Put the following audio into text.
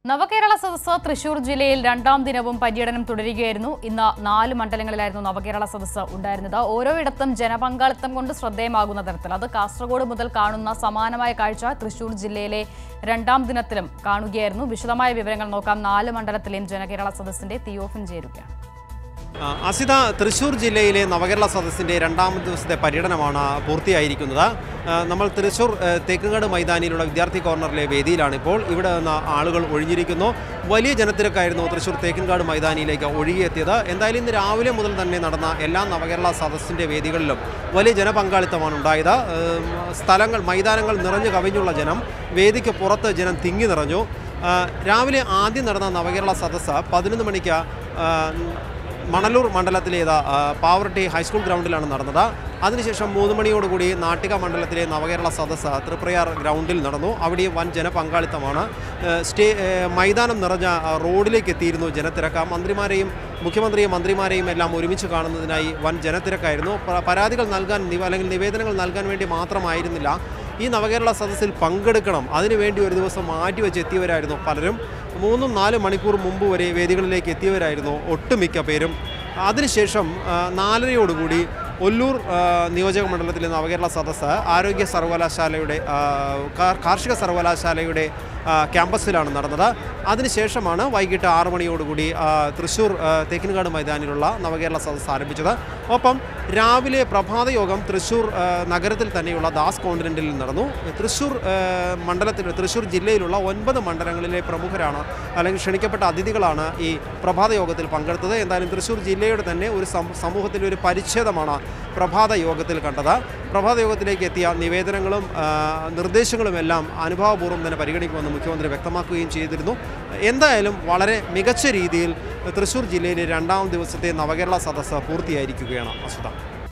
നവകേരള സദസ്സ് തൃശൂർ ജില്ലയിൽ രണ്ടാം ദിനവും പര്യടനം തുടരുകയായിരുന്നു ഇന്ന് നാല് മണ്ഡലങ്ങളിലായിരുന്നു നവകേരള സദസ്സ് ഉണ്ടായിരുന്നത് ഓരോയിടത്തും ജനപങ്കാളിത്തം കൊണ്ട് ശ്രദ്ധേയമാകുന്ന തരത്തിൽ അത് കാസർഗോഡ് മുതൽ കാണുന്ന സമാനമായ കാഴ്ച തൃശൂർ ജില്ലയിലെ രണ്ടാം ദിനത്തിലും കാണുകയായിരുന്നു വിശദമായ വിവരങ്ങൾ നോക്കാം നാല് മണ്ഡലത്തിലെയും ജനകേരള സദസ്സിന്റെ തിയോഫിൻ ചേരുകയാണ് ആ, അസിത തൃശ്ശൂർ ജില്ലയിലെ നവകേരള സദസ്സിൻ്റെ രണ്ടാമത്തെ ദിവസത്തെ പര്യടനമാണ് പൂർത്തിയായിരിക്കുന്നത് ആ, നമ്മൾ തൃശ്ശൂർ ആ, തേക്കുംകാട് മൈതാനിയിലുള്ള വിദ്യാർത്ഥി കോർണറിലെ വേദിയിലാണ് ഇപ്പോൾ ഇവിടെ നിന്ന് ആളുകൾ ഒഴിഞ്ഞിരിക്കുന്നു വലിയ ജനത്തിരക്കായിരുന്നു തൃശ്ശൂർ തേക്കിൻകാട് മൈതാനിയിലേക്ക് ഒഴുകിയെത്തിയത് എന്തായാലും ഇന്ന് രാവിലെ മുതൽ തന്നെ നടന്ന എല്ലാ നവകേരള സദസ്സിൻ്റെ വേദികളിലും വലിയ ജനപങ്കാളിത്തമാണ് ഉണ്ടായത് ഏം, സ്ഥലങ്ങൾ മൈതാനങ്ങൾ നിറഞ്ഞു കവിഞ്ഞുള്ള ജനം വേദിക്ക് പുറത്ത് ജനം തിങ്ങി നിറഞ്ഞു ആ, രാവിലെ ആദ്യം നടന്ന നവകേരള സദസ്സ് പതിനൊന്ന് മണിക്ക് ആ, മണലൂർ മണ്ഡലത്തിലേത് പാവർട്ടി ഹൈസ്കൂൾ ഗ്രൗണ്ടിലാണ് നടന്നത് അതിനുശേഷം മൂന്ന് മണിയോടുകൂടി നാട്ടിക മണ്ഡലത്തിലെ നവകേരള സദസ്സ് തൃപ്രയാർ ഗ്രൗണ്ടിൽ നടന്നു അവിടെ വൻ ജനപങ്കാളിത്തമാണ് ഏഹ് സ്റ്റേ ഏഹ് മൈതാനം നിറഞ്ഞ ആ, റോഡിലേക്ക് എത്തിയിരുന്നു ജനത്തിരക്ക് മന്ത്രിമാരെയും മുഖ്യമന്ത്രിയും മന്ത്രിമാരെയും എല്ലാം ഒരുമിച്ച് കാണുന്നതിനായി വൻ ജനത്തിരക്കായിരുന്നു പ- പരാതികൾ നൽകാൻ നിവ- അല്ലെങ്കിൽ നിവേദനങ്ങൾ നൽകാൻ വേണ്ടി മാത്രമായിരുന്നില്ല ഈ നവകേരള സദസ്സിൽ പങ്കെടുക്കണം അതിനുവേണ്ടി ഒരു ദിവസം മാറ്റിവെച്ച് എത്തിയവരായിരുന്നു പലരും മൂന്നും നാല് മണിക്കൂർ മുമ്പ് വരെ വേദികളിലേക്ക് എത്തിയവരായിരുന്നു ഒട്ടുമിക്ക പേരും അതിനുശേഷം ആ, നാലരയോടുകൂടി ഒല്ലൂർ ആ, നിയോജക മണ്ഡലത്തിലെ നവകേരള സദസ്സ് ആരോഗ്യ സർവകലാശാലയുടെ ആ, കാർ- കാർഷിക സർവകലാശാലയുടെ ആ, ക്യാമ്പസിലാണ് നടന്നത് അതിനുശേഷമാണ് വൈകിട്ട് ആറ് മണിയോടുകൂടി ആ, തൃശ്ശൂർ ആ, തേക്കിൻകാട് മൈതാനിലുള്ള നവകേരള സദസ്സ് ആരംഭിച്ചത് ഒപ്പം രാവിലെ പ്രഭാത യോഗം തൃശ്ശൂർ ആ, നഗരത്തിൽ തന്നെയുള്ള ദാസ് കോണ്ടിനെൻറ്റിൽ നടന്നു തൃശ്ശൂർ ആ, മണ്ഡലത്തിൽ തൃശ്ശൂർ ജില്ലയിലുള്ള ഒൻപത് മണ്ഡലങ്ങളിലെ പ്രമുഖരാണ് അല്ലെങ്കിൽ ക്ഷണിക്കപ്പെട്ട അതിഥികളാണ് ഈ പ്രഭാത യോഗത്തിൽ പങ്കെടുത്തത് എന്തായാലും തൃശ്ശൂർ ജില്ലയുടെ തന്നെ ഒരു സം- സമൂഹത്തിൻ്റെ ഒരു പരിച്ഛേദമാണ് പ്രഭാത യോഗത്തിൽ കണ്ടത് പ്രഭാത യോഗത്തിലേക്ക് എത്തിയ നിവേദനങ്ങളും ആ, നിർദ്ദേശങ്ങളും എല്ലാം അനുഭാവപൂർവ്വം തന്നെ പരിഗണിക്കുമെന്ന് മുഖ്യമന്ത്രി വ്യക്തമാക്കുകയും ചെയ്തിരുന്നു എന്തായാലും വളരെ മികച്ച രീതിയിൽ തൃശ്ശൂർ ജില്ലയിലെ രണ്ടാം ദിവസത്തെ നവകേരള സദസ്സ് പൂർത്തിയായിരിക്കുകയാണ് അസുത